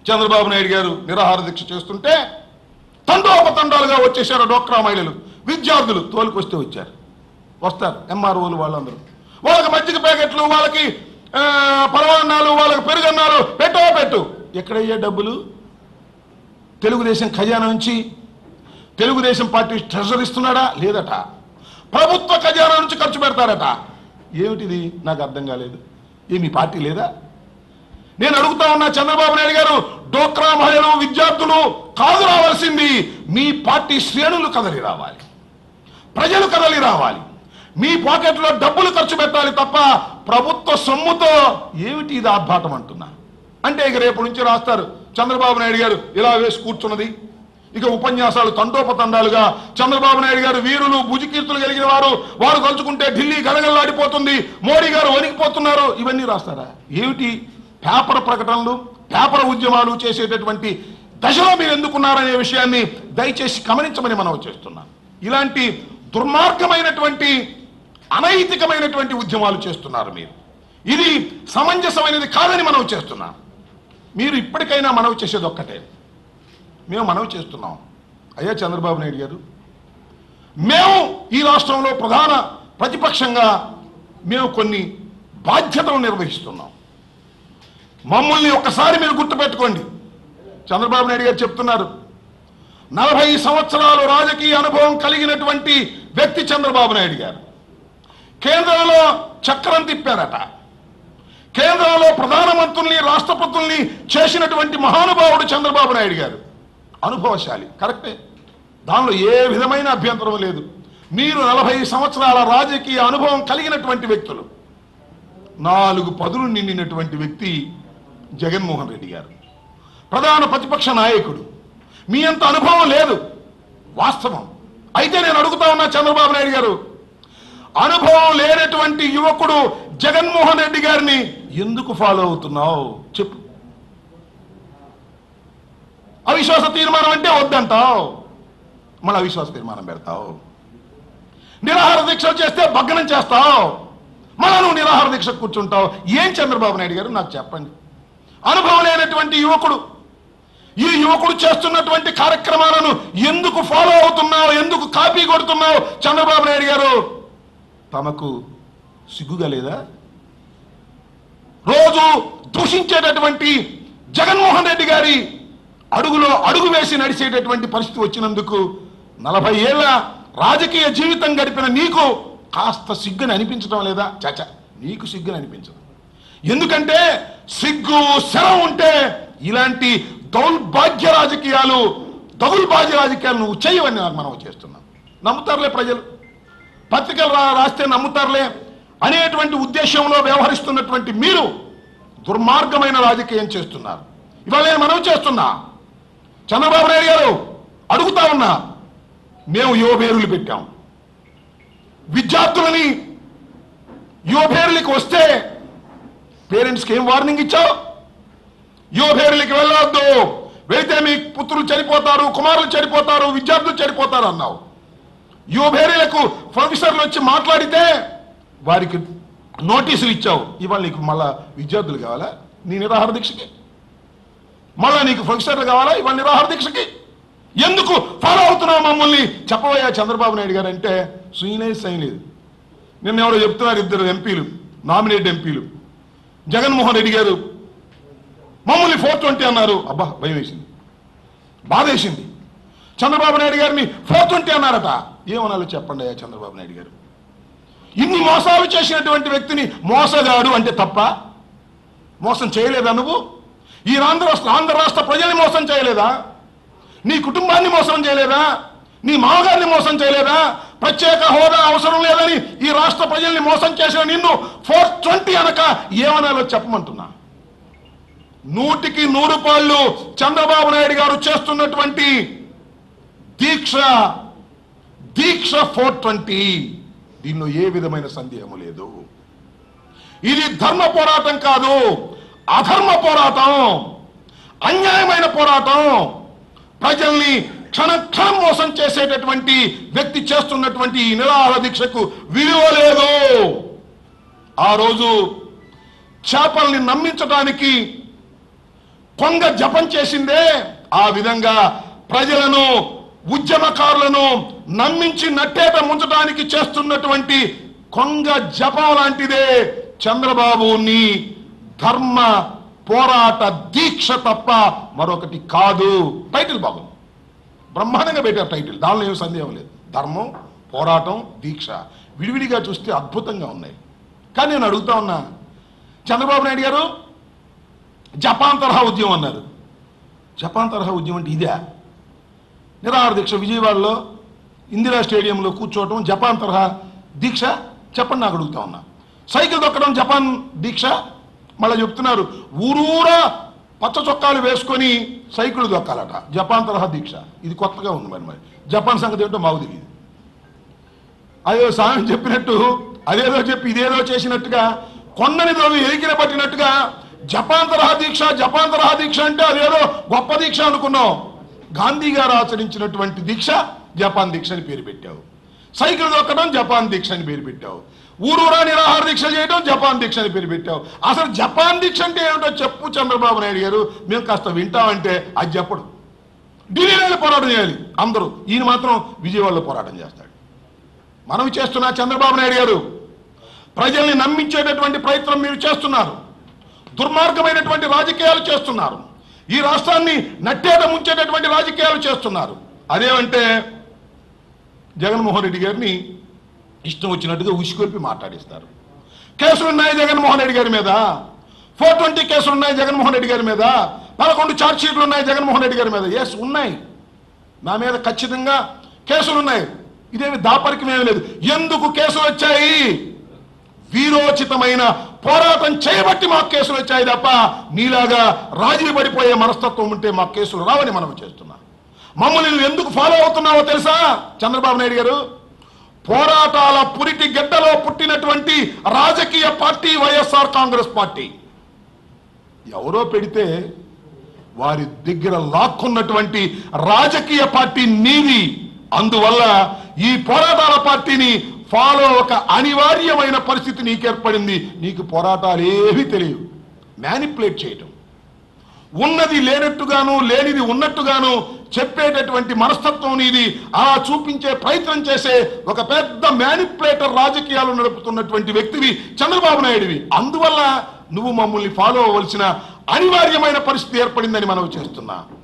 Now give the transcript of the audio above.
చంద్రబాబు నాయుడు గారు నిరాహార దీక్ష చేస్తుంటే తండోపతండాలుగా వచ్చేసారు డోక్రా మహిళలు విద్యార్థులు తోలుకొస్తే వచ్చారు వస్తారు ఎంఆర్ఓలు వాళ్ళందరూ వాళ్ళకి మజ్జిగ ప్యాకెట్లు వాళ్ళకి ఆ, పరమాన్నాలు వాళ్ళకి పెరుగన్నాలు పెట్టో పెట్టు ఎక్కడయ్యే డబ్బులు తెలుగుదేశం ఖజానా నుంచి తెలుగుదేశం పార్టీ ట్రెజర్ ఇస్తున్నాడా లేదట ప్రభుత్వ ఖజానా నుంచి ఖర్చు పెడతారట ఏమిటిది నాకు అర్థం కాలేదు ఏ మీ పార్టీ లేదా నేను అడుగుతా ఉన్నా చంద్రబాబు నాయుడు గారు డోక్రా మహిళలు విద్యార్థులు కాదు రావాల్సింది మీ పార్టీ శ్రేణులు కదలి రావాలి ప్రజలు కదలి రావాలి మీ పాకెట్లో డబ్బులు ఖర్చు పెట్టాలి తప్ప ప్రభుత్వ సొమ్ముతో ఏమిటి ఇది ఆర్భాటం అంటున్నా అంటే ఇక రేపు నుంచి రాస్తారు చంద్రబాబు నాయుడు గారు ఇలా వేసి కూర్చున్నది ఇక ఉపన్యాసాలు తండోపతండాలుగా చంద్రబాబు నాయుడు గారు వీరులు భుజకీర్తులు కలిగిన వారు వారు తలుచుకుంటే ఢిల్లీ గడగడలాడిపోతుంది మోడీ గారు వణికిపోతున్నారు ఇవన్నీ రాస్తారా ఏమిటి పేపర్ ప్రకటనలు పేపర్ ఉద్యమాలు చేసేటటువంటి దశలో మీరు ఎందుకున్నారనే విషయాన్ని దయచేసి గమనించమని మనం చేస్తున్నాం ఇలాంటి దుర్మార్గమైనటువంటి అనైతికమైనటువంటి ఉద్యమాలు చేస్తున్నారు మీరు ఇది సమంజసమైనది కాదని మనం చేస్తున్నాం మీరు ఇప్పటికైనా మనవి చేసేది ఒక్కటే మేము మనవి చేస్తున్నాం అయ్యా చంద్రబాబు నాయుడు గారు మేము ఈ రాష్ట్రంలో ప్రధాన ప్రతిపక్షంగా మేము కొన్ని బాధ్యతలు నిర్వహిస్తున్నాం మమ్మల్ని ఒక్కసారి మీరు గుర్తుపెట్టుకోండి చంద్రబాబు నాయుడు గారు చెప్తున్నారు నలభై సంవత్సరాలు రాజకీయ అనుభవం కలిగినటువంటి వ్యక్తి చంద్రబాబు నాయుడు గారు కేంద్రంలో చక్రం తిప్పారట కేంద్రంలో ప్రధానమంత్రుల్ని రాష్ట్రపతుల్ని చేసినటువంటి మహానుభావుడు చంద్రబాబు నాయుడు గారు అనుభవశాలి కరెక్టే దానిలో ఏ విధమైన అభ్యంతరం లేదు మీరు నలభై సంవత్సరాల రాజకీయ అనుభవం కలిగినటువంటి వ్యక్తులు నాలుగు పదులు నిండినటువంటి వ్యక్తి జగన్మోహన్ రెడ్డి గారు ప్రధాన ప్రతిపక్ష నాయకుడు మీ అంత అనుభవం లేదు వాస్తవం అయితే నేను అడుగుతా ఉన్నా చంద్రబాబు నాయుడు గారు అనుభవం లేనటువంటి యువకుడు జగన్మోహన్ రెడ్డి గారిని ఎందుకు ఫాలో అవుతున్నావు చెప్పు అవిశ్వాస తీర్మానం అంటే వద్దంటావు మళ్ళీ అవిశ్వాస తీర్మానం పెడతావు నిరాహార దీక్షలు చేస్తే భగ్నం చేస్తావు మళ్ళా నువ్వు నిరాహార దీక్ష కూర్చుంటావు ఏం చంద్రబాబు నాయుడు గారు నాకు చెప్పండి అనుభవం లేనటువంటి యువకుడు ఈ యువకుడు చేస్తున్నటువంటి కార్యక్రమాలను ఎందుకు ఫాలో అవుతున్నావు ఎందుకు కాపీ కొడుతున్నావు చంద్రబాబు నాయుడు గారు తమకు సిగ్గుగా లేదా రోజు దూషించేటటువంటి జగన్మోహన్ రెడ్డి గారి అడుగులో అడుగు వేసి నడిచేటటువంటి పరిస్థితి వచ్చినందుకు నలభై ఏళ్ల రాజకీయ జీవితం గడిపిన నీకు కాస్త సిగ్గుని అనిపించడం లేదా చచ నీకు సిగ్గుని అనిపించదు ఎందుకంటే సిగ్గు శరం ఉంటే ఇలాంటి దౌర్భాగ్య రాజకీయాలు దౌర్భాగ్య రాజకీయాలు నువ్వు చేయవని మనం చేస్తున్నాం నమ్ముతారులే ప్రజలు పత్రికలు రా రాస్తే నమ్ముతారులే అనేటువంటి ఉద్దేశంలో వ్యవహరిస్తున్నటువంటి మీరు దుర్మార్గమైన రాజకీయం చేస్తున్నారు ఇవాళ నేను మనవి చేస్తున్నా చంద్రబాబు నాయుడు గారు అడుగుతా ఉన్నా మేము యువభేరులు పెట్టాం విద్యార్థులని యువభేరులకి వస్తే పేరెంట్స్కి ఏం వార్నింగ్ ఇచ్చావు యువభేరులకి వెళ్ళొద్దు వెళితే మీ పుత్రులు చనిపోతారు కుమారులు చనిపోతారు విద్యార్థులు చనిపోతారు అన్నావు యువభేరీలకు ప్రొఫెసర్లు వచ్చి మాట్లాడితే వారికి నోటీసులు ఇచ్చావు ఇవాళ నీకు మళ్ళా విద్యార్థులు కావాలా నీ నిరాహార దీక్షకి మళ్ళా నీకు ప్రొఫెసర్లు కావాలా ఇవాళ నిరాహార దీక్షకి ఎందుకు ఫాలో అవుతున్నావు మమ్మల్ని చెప్పవయ్యా చంద్రబాబు నాయుడు గారు అంటే సుయిలేదు సైన్ లేదు నిన్న ఎవరో చెప్తున్నారు ఇద్దరు ఎంపీలు నామినేట్ ఎంపీలు జగన్మోహన్ రెడ్డి గారు మమ్మల్ని ఫోర్ ట్వంటీ అన్నారు అబ్బా భయం వేసింది బాధ వేసింది చంద్రబాబు నాయుడు గారిని ఫోర్ ట్వంటీ అన్నారట ఏమనాలో చెప్పండి అయ్యా చంద్రబాబు నాయుడు గారు ఇన్ని మోసాలు చేసినటువంటి వ్యక్తిని మోసగాడు అంటే తప్ప మోసం చేయలేదా నువ్వు ఈ ఆంధ్ర రాష్ట్ర ఆంధ్ర రాష్ట్ర ప్రజల్ని మోసం చేయలేదా నీ కుటుంబాన్ని మోసం చేయలేదా నీ మామగారిని మోసం చేయలేదా ప్రత్యేక హోదా అవసరం లేదని ఈ రాష్ట్ర ప్రజల్ని మోసం చేసిన నిన్ను ఫోర్ ట్వంటీ అనక ఏమనాలో చెప్పమంటున్నా నూటికి నూరు పాళ్ళు చంద్రబాబు నాయుడు గారు చేస్తున్నటువంటి దీక్ష దీక్ష ఫోర్ ట్వంటీ దీనిలో ఏ విధమైన సందేహం లేదు ఇది ధర్మ పోరాటం కాదు అధర్మ పోరాటం అన్యాయమైన పోరాటం ప్రజల్ని క్షణ క్షణం మోసం చేసేటటువంటి వ్యక్తి చేస్తున్నటువంటి ఈ నిరాహార దీక్షకు విలువ లేదు ఆ రోజు చేపల్ని నమ్మించడానికి కొంగ జపం చేసిందే ఆ విధంగా ప్రజలను ఉద్యమకారులను నమ్మించి నట్టేట ముంచడానికి చేస్తున్నటువంటి కొంగ జపం లాంటిదే చంద్రబాబు నీ ధర్మ పోరాట దీక్ష తప్ప మరొకటి కాదు టైటిల్ బాగుంది బ్రహ్మాండంగా పెట్టారు టైటిల్ దానిలో ఏం సందేహం లేదు ధర్మం పోరాటం దీక్ష విడివిడిగా చూస్తే అద్భుతంగా ఉన్నాయి కానీ నేను అడుగుతా ఉన్నా చంద్రబాబు నాయుడు గారు జపాన్ తరహా ఉద్యమం అన్నారు జపాన్ తరహా ఉద్యమం అంటే ఇదే నిరాహార దీక్ష విజయవాడలో ఇందిరా స్టేడియంలో కూర్చోవటం జపాన్ తరహా దీక్ష చెప్పండి నాకు అడుగుతా ఉన్నా సైకిల్ దొక్కడం జపాన్ దీక్ష మళ్ళీ చెప్తున్నారు ఊరూరా పచ్చ చొక్కాలు వేసుకొని సైకిల్ దొక్కాలట జపాన్ తరహా దీక్ష ఇది కొత్తగా ఉంది మరి మరి జపాన్ సంగతి ఏంటో మాకు తెలియదు అదే స్వామి చెప్పినట్టు అదేదో చెప్పి ఇదేదో చేసినట్టుగా కొండని దోవి ఎరికిన పట్టినట్టుగా జపాన్ తరహా దీక్ష జపాన్ తరహా దీక్ష అంటే అదేదో గొప్ప దీక్ష అనుకున్నాం గాంధీ గారు ఆచరించినటువంటి దీక్ష జపాన్ దీక్ష అని పేరు పెట్టావు సైకిల్ దొక్కడం జపాన్ దీక్ష అని పేరు పెట్టావు ఊరూరా నిరాహార దీక్ష చేయడం జపాన్ దీక్ష అని పేరు పెట్టావు అసలు జపాన్ దీక్ష అంటే ఏమిటో చెప్పు చంద్రబాబు నాయుడు గారు మేము కాస్త వింటామంటే అది చెప్పడు ఢిల్లీలో వెళ్ళి పోరాటం చేయాలి అందరూ ఈయన మాత్రం విజయవాడలో పోరాటం చేస్తాడు మనం చేస్తున్న చంద్రబాబు నాయుడు గారు ప్రజల్ని నమ్మించేటటువంటి ప్రయత్నం మీరు చేస్తున్నారు దుర్మార్గమైనటువంటి రాజకీయాలు చేస్తున్నారు ఈ రాష్ట్రాన్ని నట్టేట ముంచేటటువంటి రాజకీయాలు చేస్తున్నారు అదేమంటే జగన్మోహన్ రెడ్డి గారిని ఇష్టం వచ్చినట్టుగా ఉసికొల్పి మాట్లాడిస్తారు కేసులున్నాయి జగన్మోహన్ రెడ్డి గారి మీద ఫోర్ ట్వంటీ కేసులు ఉన్నాయి జగన్మోహన్ రెడ్డి గారి మీద పదకొండు ఛార్జ్ షీట్లు ఉన్నాయి జగన్మోహన్ రెడ్డి గారి మీద ఎస్ ఉన్నాయి నా మీద ఖచ్చితంగా కేసులు ఉన్నాయి ఇదేమి దాపరికమేమి లేదు ఎందుకు కేసులు వచ్చాయి వీరోచితమైన పోరాటం చేయబట్టి మాకు కేసులు వచ్చాయి తప్ప నీలాగా రాజీ పడిపోయే మనస్తత్వం ఉంటే మాకు కేసులు రావని మనం చేస్తున్నాం మమ్మల్ని నువ్వు ఎందుకు ఫాలో అవుతున్నావో తెలుసా చంద్రబాబు నాయుడు గారు పోరాటాల పురిటి గడ్డలో పుట్టినటువంటి రాజకీయ పార్టీ వైఎస్ఆర్ కాంగ్రెస్ పార్టీ ఎవరో పెడితే వారి దగ్గర లాక్కున్నటువంటి రాజకీయ పార్టీ నీది అందువల్ల ఈ పోరాటాల పార్టీని ఫాలో ఒక అనివార్యమైన పరిస్థితి నీకు ఏర్పడింది నీకు పోరాటాలు ఏవి తెలియవు మ్యానిపులేట్ చేయటం ఉన్నది లేనట్టుగాను లేనిది ఉన్నట్టుగాను చెప్పేటటువంటి మనస్తత్వం నీది అలా చూపించే ప్రయత్నం చేసే ఒక పెద్ద మ్యానిపులేటర్ రాజకీయాలు నడుపుతున్నటువంటి వ్యక్తివి చంద్రబాబు నాయుడివి అందువల్ల నువ్వు మమ్మల్ని ఫాలో అవ్వవలసిన అనివార్యమైన పరిస్థితి ఏర్పడిందని మనం చేస్తున్నా